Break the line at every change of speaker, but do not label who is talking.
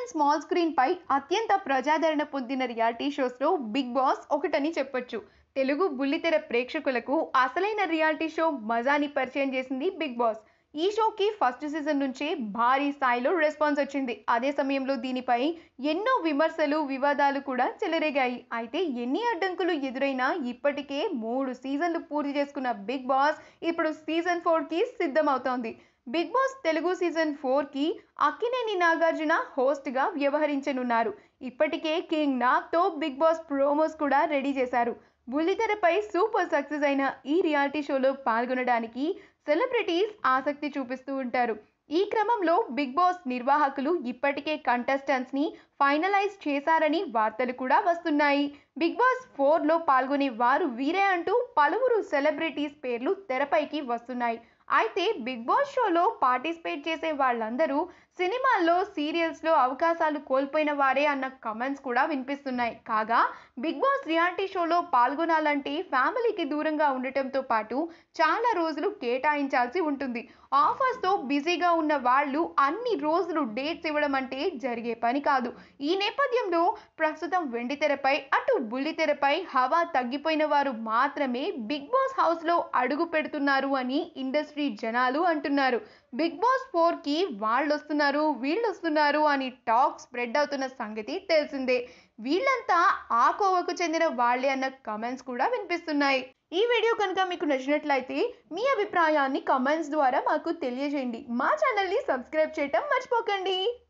and small screen పై అత్యంత ప్రజాదరణ పొందిన రియాలిటీ షోస్లో బిగ్ బాస్ ఒకటని చెప్పొచ్చు తెలుగు బుల్లితెర ప్రేక్షకులకు అసలైన రియాలిటీ షో మజాని పరిచయం చేసింది బిగ్ బాస్ ఈ షోకి ఫస్ట్ సీజన్ నుంచే భారీ స్థాయిలో రెస్పాన్స్ వచ్చింది అదే సమయంలో దీనిపై ఎన్నో విమర్శలు వివాదాలు కూడా చెలరేగాయి అయితే ఎన్ని అడ్డంకులు ఎదురైనా ఇప్పటికే మూడు సీజన్లు పూర్తి చేసుకున్న బిగ్ బాస్ ఇప్పుడు సీజన్ ఫోర్కి సిద్ధమవుతోంది బిగ్ బాస్ తెలుగు సీజన్ ఫోర్కి అక్కినేని నాగార్జున హోస్ట్గా వ్యవహరించనున్నారు ఇప్పటికే కింగ్ నాగ్తో బిగ్ బాస్ ప్రోమోస్ కూడా రెడీ చేశారు బుల్లితెరపై సూపర్ సక్సెస్ అయిన ఈ రియాలిటీ షోలో పాల్గొనడానికి సెలబ్రిటీస్ ఆసక్తి చూపిస్తూ ఉంటారు ఈ క్రమంలో బిగ్ బాస్ నిర్వాహకులు ఇప్పటికే కంటెస్టెంట్స్ ని ఫైనలైజ్ చేశారని వార్తలు కూడా వస్తున్నాయి బిగ్ బాస్ ఫోర్లో పాల్గొనే వారు వీరే అంటూ పలువురు సెలబ్రిటీస్ పేర్లు తెరపైకి వస్తున్నాయి అయితే బిగ్ బాస్ షోలో పార్టిసిపేట్ చేసే వాళ్ళందరూ సినిమాల్లో సీరియల్స్లో అవకాశాలు కోల్పోయిన వారే అన్న కమెంట్స్ కూడా వినిపిస్తున్నాయి కాగా బిగ్ బాస్ రియాలిటీ షోలో పాల్గొనాలంటే ఫ్యామిలీకి దూరంగా ఉండటంతో పాటు చాలా రోజులు కేటాయించాల్సి ఉంటుంది ఆఫర్స్తో బిజీగా ఉన్న వాళ్ళు అన్ని రోజులు డేట్స్ ఇవ్వడం అంటే జరిగే పని కాదు ఈ నేపథ్యంలో ప్రస్తుతం వెండితెరపై అటు బుల్లితెరపై హవా తగ్గిపోయిన వారు మాత్రమే బిగ్ బాస్ హౌస్లో అడుగు పెడుతున్నారు అని ఇండస్ట్రీ జనాలు అంటున్నారు బిగ్ బాస్ ఫోర్కి వాళ్ళు వస్తున్నారు వీళ్ళు వస్తున్నారు అని టాక్ స్ప్రెడ్ అవుతున్న సంగతి తెలిసిందే వీళ్ళంతా ఆ కోవకు చెందిన వాళ్ళే అన్న కమెంట్స్ కూడా వినిపిస్తున్నాయి ఈ వీడియో కనుక మీకు నచ్చినట్లయితే మీ అభిప్రాయాన్ని కమెంట్స్ ద్వారా మాకు తెలియజేయండి మా ఛానల్ని సబ్స్క్రైబ్ చేయటం మర్చిపోకండి